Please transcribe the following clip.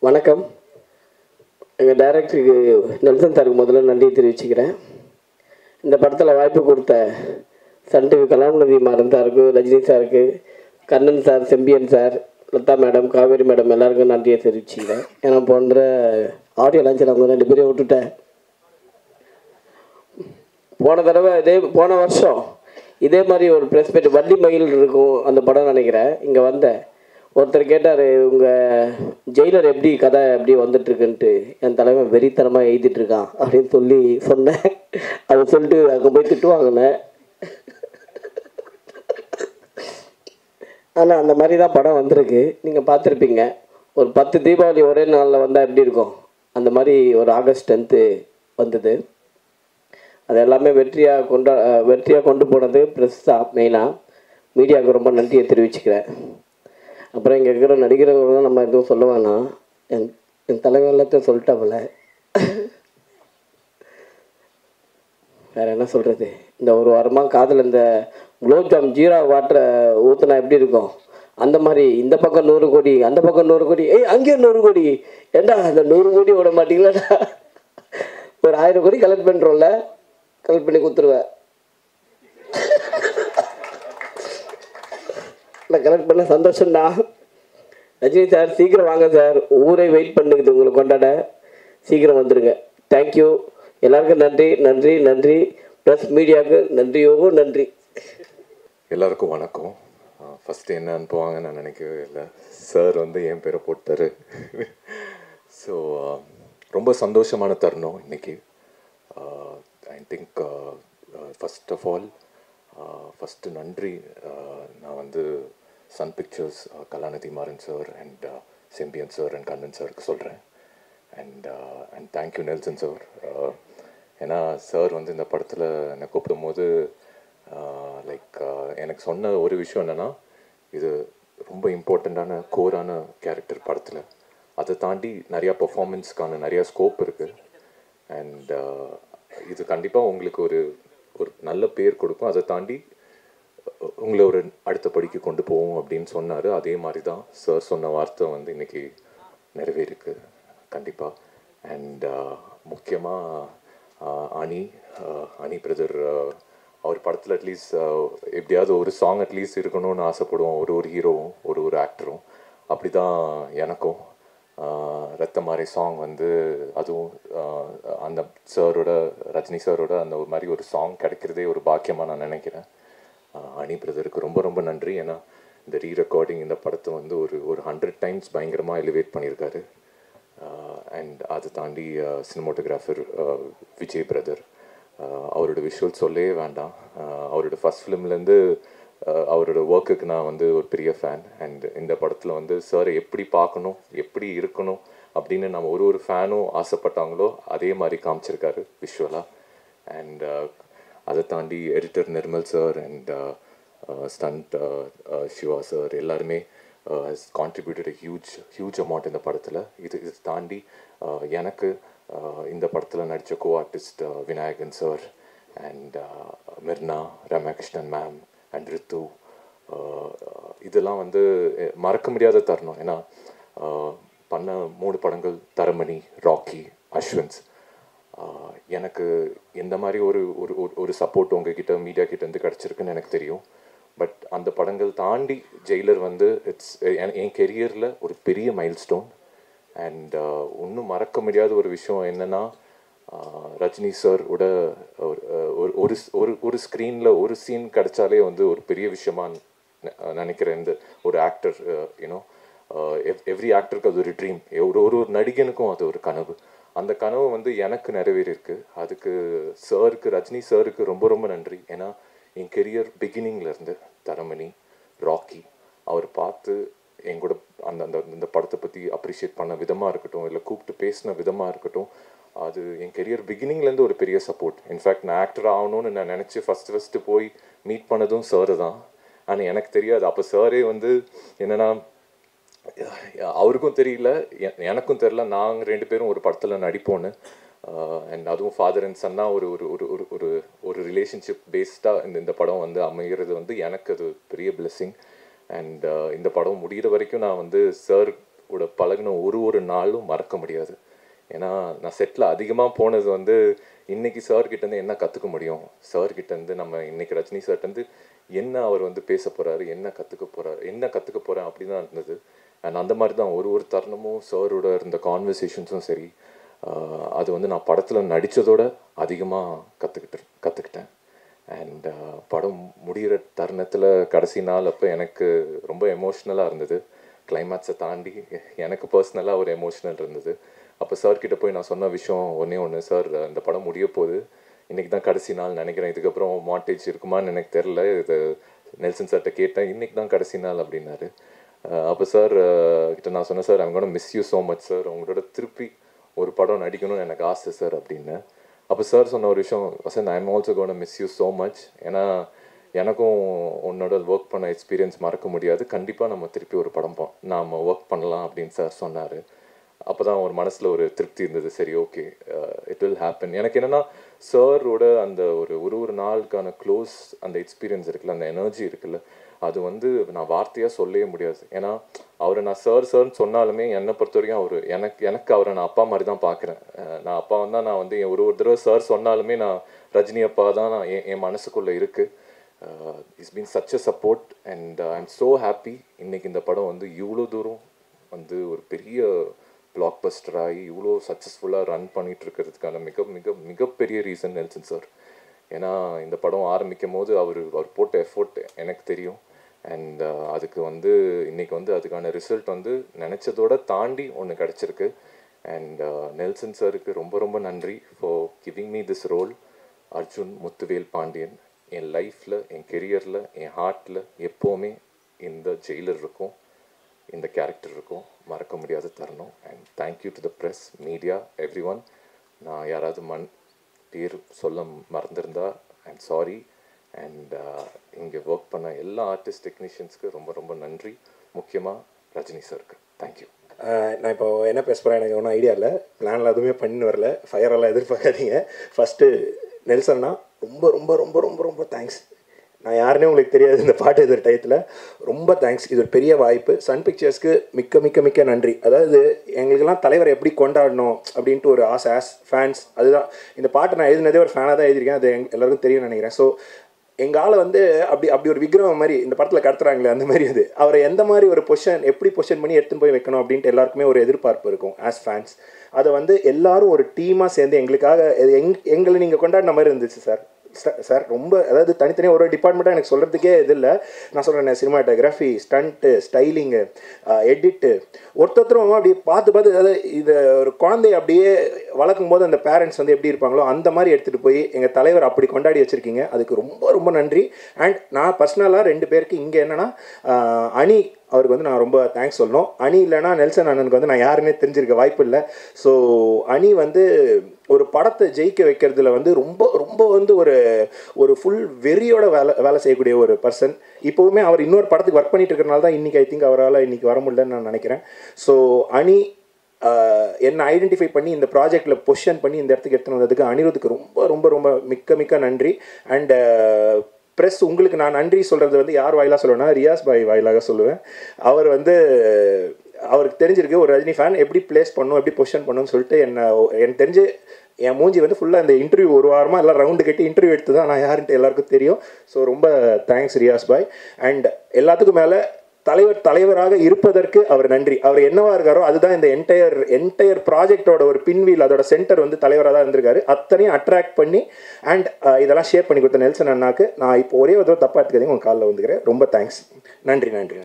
வணக்கம் எங்கள் டைரக்டருக்கு நெல்சன் சாருக்கு முதல்ல நன்றி தெரிவிச்சுக்கிறேன் இந்த படத்தில் வாய்ப்பு கொடுத்த சன் டிவி கலாநிதி மாறன் சாருக்கு ரஜினி சாருக்கு Kannan sir Sembiyan sir Latha madam Kaveri madam எல்லாருக்கும் நன்றியை தெரிவிச்சுக்கிறேன் ஏன்னா போன்ற ஆடியோ லான்ச்சில் அவங்க ரெண்டு பேரையும் விட்டுட்டேன் போன தடவை இதே போன வருஷம் இதே மாதிரி ஒரு ப்ரெஸ் மீட் வண்டி மயில் இருக்கும் அந்த படம் நினைக்கிறேன் இங்கே வந்தேன் ஒருத்தர் கேட்டார் உங்கள் ஜெயிலர் எப்படி கதை எப்படி வந்துட்டுருக்குன்ட்டு என் தலைவன் வெறித்தனமாக எழுதிட்டு இருக்கான் அப்படின்னு சொல்லி சொன்னேன் அதை சொல்லிட்டு அங்கே போய் திட்டு வாங்கினேன் ஆனால் அந்த மாதிரி தான் படம் வந்திருக்கு நீங்கள் பார்த்துருப்பீங்க ஒரு பத்து தீபாவளி ஒரே நாளில் வந்தால் எப்படி இருக்கும் அந்த மாதிரி ஒரு ஆகஸ்ட் டென்த்து வந்தது அது எல்லாமே வெற்றியாக கொண்டா வெற்றியாக கொண்டு போனது ப்ரெஸ் தான் மெயினாக மீடியாவுக்கு ரொம்ப நன்றியை தெரிவிச்சுக்கிறேன் அப்புறம் இங்கே இருக்கிற நடிகர்கள் நம்ம எதுவும் சொல்ல வேணாம் என் என் தலைவர் எல்லாத்தையும் சொல்லிட்டாப்புல வேறு என்ன சொல்கிறது இந்த ஒரு வாரமாக காதில் இந்த குலோப்ஜாம் ஜீரா வாட்டரை ஊற்றுனா எப்படி இருக்கும் அந்த மாதிரி இந்த பக்கம் நூறு கோடி அந்த பக்கம் நூறு கோடி ஏய் அங்கேயும் நூறு கோடி ஏண்டா அந்த நூறு கோடி விட மாட்டீங்களாடா ஒரு ஆயிரம் கோடி கலெக்ட் பண்ணுறோம்ல கலெக்ட் பண்ணி கொடுத்துருவேன் இல்லை கலெக்ட் பண்ண சந்தோஷம்டா ரஜினி சார் சீக்கிரம் வாங்க சார் ஊரே வெயிட் பண்ணுக்குது உங்களை கொண்டாட சீக்கிரம் வந்துடுங்க தேங்க்யூ எல்லாருக்கும் நன்றி நன்றி நன்றி ப்ளஸ் மீடியாவுக்கு நன்றியோ நன்றி எல்லாருக்கும் வணக்கம் ஃபஸ்ட்டு என்ன அனுப்புவாங்கன்னு நான் நினைக்கவே இல்லை சார் வந்து என் பேரை போட்டாரு ஸோ ரொம்ப சந்தோஷமான தருணம் இன்னைக்கு I think first of all first நன்றி uh, நான் வந்து Sun Pictures Kalanithi Maran sir and Sembiyan sir and Kannan சாருக்கு சொல்கிறேன் and and thank you Nelson sir ஏன்னா சார் வந்து இந்த படத்தில் என்னை கூப்பிடும் போது லைக் எனக்கு சொன்ன ஒரு விஷயம் என்னென்னா இது ரொம்ப இம்பார்ட்டண்ட்டான கோரான கேரக்டர் படத்தில் அதை தாண்டி நிறையா பெர்ஃபார்மன்ஸ்க்கான நிறையா ஸ்கோப் இருக்குது அண்ட் இது கண்டிப்பாக உங்களுக்கு ஒரு ஒரு நல்ல பேர் கொடுக்கும் அதை தாண்டி அஹ், உங்களை ஒரு அடுத்த படிக்கு கொண்டு போவோம் அப்படின்னு சொன்னார் அதே மாதிரி தான் சார் சொன்ன வார்த்தை வந்து இன்னைக்கு நிறைவேறிருக்கு கண்டிப்பாக அண்ட் முக்கியமாக அனி அஹ், அனி பிரதர் அவர் படத்தில் அட்லீஸ்ட் எப்படியாவது ஒரு சாங் அட்லீஸ்ட் இருக்கணும்னு ஆசைப்படுவோம் ஒரு ஒரு ஹீரோவும் ஒரு ஒரு ஆக்டரும் அப்படி தான் எனக்கும் ஆஹ் ரத்த மாதிரி சாங் வந்து அதுவும் ஆஹ் அந்த சாரோட ரஜினி சாரோட அந்த ஒரு மாதிரி ஒரு சாங் கிடைக்கிறதே ஒரு பாக்கியமாக நான் நினைக்கிறேன் ஆஹ் அனி பிரதருக்கு ரொம்ப ரொம்ப நன்றி ஏன்னா இந்த ரீ ரெக்கார்டிங் இந்த படத்தை வந்து ஒரு ஒரு ஹண்ட்ரட் டைம்ஸ் பயங்கரமாக எலிவேட் பண்ணியிருக்காரு அண்ட் அதை தாண்டி சினிமோட்டோகிராஃபர் விஜய் பிரதர் அவரோட விஷுவல் சொல்லவே வேண்டாம் ஆஹ் அவரோட ஃபஸ்ட் ஃபிலிம்லேருந்து அவரோட ஒர்க்குக்கு நான் வந்து ஒரு பெரிய ஃபேன் அண்ட் இந்த படத்தில் வந்து சார் எப்படி பார்க்கணும் எப்படி இருக்கணும் அப்படின்னு நம்ம ஒரு ஒரு ஃபேனும் ஆசைப்பட்டாங்களோ அதே மாதிரி காமிச்சிருக்காரு விஷுவலாக அண்ட் அதை தாண்டி editor Nirmal sir and stunt Siva sir எல்லாருமே has contributed huge huge amount இந்த படத்தில் இது இது தாண்டி uh, எனக்கு uh, இந்த படத்தில் நடித்த co artist Vinayakan sir and Mirnaa Ramakrishnan ma'am and Ritu uh, இதெல்லாம் வந்து அஹ், மறக்க முடியாத தருணம் ஏன்னா uh, பண்ண மூணு படங்கள் தரமணி ராக்கி அஸ்வன்ஸ் ஆஹ் எனக்கு எந்த மாதிரி ஒரு ஒரு ஒரு- ஒரு சப்போர்ட் உங்ககிட்ட மீடியா கிட்ட இருந்து கிடச்சிருக்குன்னு எனக்கு தெரியும் பட் அந்த படங்கள் தாண்டி ஜெயிலர் வந்து இட்ஸ் என் கெரியரில் ஒரு பெரிய மைல் ஸ்டோன் அண்ட் இன்னும் மறக்க முடியாத ஒரு விஷயம் என்னன்னா ஆஹ் ரஜினி சார் உட ஒரு ஒரு- ஒரு ஒரு ஒரு ஸ்க்ரீனில் ஒரு சீன் கிடைச்சாலே வந்து ஒரு பெரிய விஷயமா நெ- நினைக்கிறேன் இந்த ஒரு ஆக்டர் யூனோ எவ்ரி ஆக்டருக்கு அது ஒரு ட்ரீம் ஒரு ஒரு ஒரு நடிகனுக்கும் அது ஒரு கனவு அந்த கனவு வந்து எனக்கு நிறைவேறியிருக்கு அதுக்கு சாருக்கு ரஜினி சாருக்கு ரொம்ப ரொம்ப நன்றி ஏன்னா என் கெரியர் இருந்து தரமணி ராக்கி அவர் பார்த்து என் கூட அந்த அந்த இந்த படத்தை பற்றி அப்ரிஷியேட் பண்ண விதமாக இருக்கட்டும் இல்லை கூப்பிட்டு பேசின விதமாக இருக்கட்டும் அது என் கெரியர் பிகினிங்லேருந்து ஒரு பெரிய சப்போர்ட் இன்ஃபேக்ட் நான் ஆக்டர் ஆகணும்னு நான் நினச்சி ஃபஸ்ட்டு ஃபஸ்ட்டு போய் மீட் பண்ணதும் சார் தான் ஆனால் எனக்கு தெரியாது அப்போ சாரே வந்து என்னென்னா அவருக்கும் தெரியல எ- எனக்கும் தெரியல நாங்கள் ரெண்டு பேரும் ஒரு படத்தில் நடிப்போன்னு அண்ட் அதுவும் ஃபாதர் அண்ட் சன்னா ஒரு ஒரு ஒரு ஒரு ஒரு ஒரு ரிலேஷன்ஷிப் பேஸ்டாக இந்த இந்த படம் வந்து அமைகிறது வந்து எனக்கு அது பெரிய பிளெஸ்ஸிங் அண்ட் இந்த படம் முடிகிற வரைக்கும் நான் வந்து சார் கூட பழகின ஒரு ஒரு நாளும் மறக்க முடியாது ஏன்னா நான் செட்டில் அதிகமாக போனது வந்து இன்னைக்கு சார் கிட்டேருந்து என்ன கற்றுக்க முடியும் சார் கிட்டேருந்து நம்ம இன்னைக்கு ரஜினி சார்ட்டேருந்து என்ன அவர் வந்து பேச போகிறாரு என்ன கற்றுக்க போகிறாரு என்ன கற்றுக்க போகிறேன் அப்படி தான் இருந்தது அண்ட் அந்த மாதிரி தான் ஒரு ஒரு தருணமும் சாரோட இருந்த கான்வர்சேஷன்ஸும் சரி ஆஹ் அது வந்து நான் படத்தில் நடித்ததோட அதிகமாக கற்றுக்கிட்டு கற்றுக்கிட்டேன் அண்ட் படம் முடிகிற தருணத்தில் கடைசி நாள் அப்போ எனக்கு ரொம்ப எமோஷ்னலாக இருந்தது கிளைமேக்ஸை தாண்டி எனக்கு பர்சனலாக ஒரு எமோஷ்னல் இருந்தது அப்போ சார் கிட்ட போய் நான் சொன்ன விஷயம் ஒன்றே ஒன்று சார் இந்த படம் முடிய போகுது இன்றைக்கி தான் கடைசி நாள் நினைக்கிறேன் இதுக்கப்புறம் மாட்டேஜ் இருக்குமான்னு எனக்கு தெரில இது நெல்சன் சார்கிட்ட கேட்டேன் இன்றைக்கி தான் கடைசி நாள் அப்படின்னாரு அப்போ சார் கிட்ட நான் சொன்னேன் சார் அவங்க miss you so much sir உங்களோட திருப்பி ஒரு படம் நடிக்கணும்னு எனக்கு ஆசை சார் அப்படின்னு அப்போ சார் சொன்ன ஒரு விஷயம் Vasanth I am also gonna miss you so much ஏன்னா எனக்கும் உன்னோட ஒர்க் பண்ண எக்ஸ்பீரியன்ஸ் மறக்க முடியாது கண்டிப்பாக நம்ம திருப்பி ஒரு படம் போ- நாம ஒர்க் பண்ணலாம் அப்படின்னு சார் சொன்னார் அப்போ தான் ஒரு மனசில் ஒரு திருப்தி இருந்தது சரி ஓகே இட் வில் ஹேப்பன் எனக்கு என்னென்னா சாரோட அந்த ஒரு ஒரு ஒரு நாளுக்கான க்ளோஸ் அந்த எக்ஸ்பீரியன்ஸ் இருக்குல்ல அந்த எனர்ஜி இருக்குல்ல அது வந்து நான் வார்த்தையாக சொல்லவே முடியாது ஏன்னா அவரை நான் சார் சார்னு சொன்னாலுமே என்னை பொறுத்த வரைக்கும் அவர் எனக்கு எனக்கு அவரை நான் அப்பா மாதிரி தான் பார்க்குறேன் நான் அப்பா வந்தா நான் வந்து என் ஒரு ஒரு தடவை சார் சொன்னாலுமே நான் ரஜினி அப்பா தான் நான் என் என் மனசுக்குள்ளே இருக்குது is been such a support and I am so happy இன்னைக்கு இந்த படம் வந்து இவ்வளோ தூரம் வந்து ஒரு பெரிய பிளாக் பஸ்டர் ஆகி இவ்வளோ சக்ஸஸ்ஃபுல்லாக ரன் பண்ணிட்டு இருக்கிறதுக்கான மிக மிக மிகப்பெரிய ரீசன் நெல்சன் சார் ஏன்னா இந்த படம் ஆரம்பிக்கும் போது அவர் அவர் போட்ட எஃபோர்ட் எனக்கு தெரியும் அண்ட் அதுக்கு வந்து இன்னைக்கு வந்து அதுக்கான ரிசல்ட் வந்து நினச்சதோட தாண்டி ஒன்று கிடச்சிருக்கு அண்ட் நெல்சன் சாருக்கு ரொம்ப ரொம்ப நன்றி for giving me this role Arjun Muthuvel Pandian என் லைஃப்பில் என் கெரியரில் என் ஹார்ட்டில் எப்போவுமே இந்த ஜெயிலர் இருக்கும் இந்த கேரக்டர் இருக்கும் மறக்க முடியாத தருணம் and thank you to the press media every one நான் யாராவது மண் பேர் சொல்ல மறந்திருந்தா ஐம் சாரி அண்ட் இங்கே ஒர்க் பண்ண எல்லா ஆர்டிஸ்ட் டெக்னீஷியன்ஸ்க்கு ரொம்ப ரொம்ப நன்றி முக்கியமாக ரஜினி சாருக்கு தேங்க்யூ ஆஹ் நான் இப்போ என்ன பேச போகிறேன் எனக்கு ஒன்றும் ஐடியா இல்லை பிளானில் எதுவுமே பண்ணின்னு வரல ஃபயரெல்லாம் எதிர்பார்க்காதீங்க ஃபஸ்ட்டு நெல்சன்னா ரொம்ப ரொம்ப ரொம்ப ரொம்ப ரொம்ப தேங்க்ஸ் நான் யாருன்னே உங்களுக்கு தெரியாது இந்த பாட்டு எதிர் டயத்தில் ரொம்ப தேங்க்ஸ் இது ஒரு பெரிய வாய்ப்பு சன் பிக்சர்ஸ்க்கு மிக்க மிக்க மிக்க நன்றி அதாவது எங்களுக்கெல்லாம் தலைவரை எப்படி கொண்டாடணும் அப்படின்ட்டு ஒரு ஆசை ஆஸ் ஃபேன்ஸ் அதுதான் இந்த பாட்டை நான் எழுதினதே ஒரு ஃபேனாக தான் எழுதியிருக்கேன் அது எங்க- எல்லாருக்கும் தெரியும்னு நினைக்கிறேன் ஸோ எங்கள் ஆளை வந்து அப்படி அப்படி ஒரு விக்ரமம் மாதிரி இந்த படத்தில் கடத்துறாங்களே அந்த மாதிரி அது அவரை எந்த மாதிரி ஒரு பொசிஷன் எப்படி பொசிஷன் பண்ணி எடுத்துன்னு போய் வைக்கணும் அப்படின்ட்டு எல்லாருக்குமே ஒரு எதிர்பார்ப்பு இருக்கும் ஆஸ் ஃபேன்ஸ் அதை வந்து எல்லாரும் ஒரு டீமாக சேர்ந்து எங்களுக்காக இது எங் எங்களை நீங்கள் கொண்டாடின மாதிரி இருந்துச்சு சார் சார் சார் ரொம்ப அதாவது தனித்தனியாக ஒரு டிபார்ட்மெண்ட்டாக எனக்கு சொல்கிறதுக்கே இது இல்லை நான் சொல்கிறேன் சினிமாட்டோகிராஃபி ஸ்டண்ட்டு ஸ்டைலிங்கு எடிட்டு ஒருத்தரும் அப்படி பார்த்து பார்த்து அதாவது இது ஒரு குழந்தைய அப்படியே வளர்க்கும் போது அந்த பேரண்ட்ஸ் வந்து எப்படி இருப்பாங்களோ அந்த மாதிரி எடுத்துகிட்டு போய் எங்கள் தலைவர் அப்படி கொண்டாடி வச்சுருக்கீங்க அதுக்கு ரொம்ப ரொம்ப நன்றி அண்ட் நான் பர்சனலாக ரெண்டு பேருக்கு இங்கே என்னென்னா அணி அவருக்கு வந்து நான் ரொம்ப தேங்க்ஸ் சொல்லணும் அணி இல்லைன்னா நெல்சன் அண்ணனுக்கு வந்து நான் யாருன்னே தெரிஞ்சிருக்க வாய்ப்பு இல்லை ஸோ அணி வந்து ஒரு படத்தை ஜெயிக்க வைக்கிறதுல வந்து ரொம்ப ரொம்ப வந்து ஒரு ஒரு ஃபுல் வெறியோட வேலை வேலை செய்யக்கூடிய ஒரு பர்சன் இப்போவுமே அவர் இன்னொரு படத்துக்கு ஒர்க் பண்ணிட்டு இருக்கிறனால தான் இன்றைக்கி ஐ திங்க் அவரால் இன்றைக்கி வர முடியலன்னு நான் நினைக்கிறேன் ஸோ அணி ஆஹ், என்னை ஐடென்டிஃபை பண்ணி இந்த ப்ராஜெக்டில் பொசிஷன் பண்ணி இந்த இடத்துக்கு எடுத்துன்னு வந்ததுக்கு அனிருத்துக்கு ரொம்ப ரொம்ப ரொம்ப மிக்க மிக்க நன்றி அண்ட் ப்ரெஸ் உங்களுக்கு நான் நன்றி சொல்கிறது வந்து யார் வாயிலாக சொல்லுவேன்னா ரியாஸ் பாய் வாயிலாக சொல்லுவேன் அவர் வந்து அவருக்கு தெரிஞ்சிருக்கு ஒரு ரஜினி ஃபேன் எப்படி ப்ளேஸ் பண்ணும் எப்படி பொசிஷன் பண்ணணும்னு சொல்லிட்டு என்ன எனக்கு தெரிஞ்சு என் மூஞ்சி வந்து ஃபுல்லாக இந்த இன்டர்வியூ ஒரு வாரமாக எல்லாம் ரவுண்டு கட்டி இன்டர்வியூ எடுத்து தான் நான் யாருன்ட்டு எல்லாருக்கும் தெரியும் ஸோ ரொம்ப தேங்க்ஸ் ரியாஸ் பாய் அண்ட் எல்லாத்துக்கும் மேலே தலைவர் தலைவராக இருப்பதற்கு அவர் நன்றி அவர் என்னவா இருக்காரோ அதுதான் இந்த என்டையர் என்டையர் ப்ராஜெக்டோட ஒரு பின்வீல் அதோட சென்டர் வந்து தலைவராக தான் இருந்திருக்காரு அத்தனையும் அட்ராக்ட் பண்ணி அண்ட் இதெல்லாம் ஷேர் பண்ணி கொடுத்த நெல்சன் அண்ணாக்கு நான் இப்போ ஒரே ஒரு தடவை தப்பாக எடுத்துக்காதீங்க உங்கள் காலில் வந்துக்கிறேன் ரொம்ப தேங்க்ஸ் நன்றி நன்றி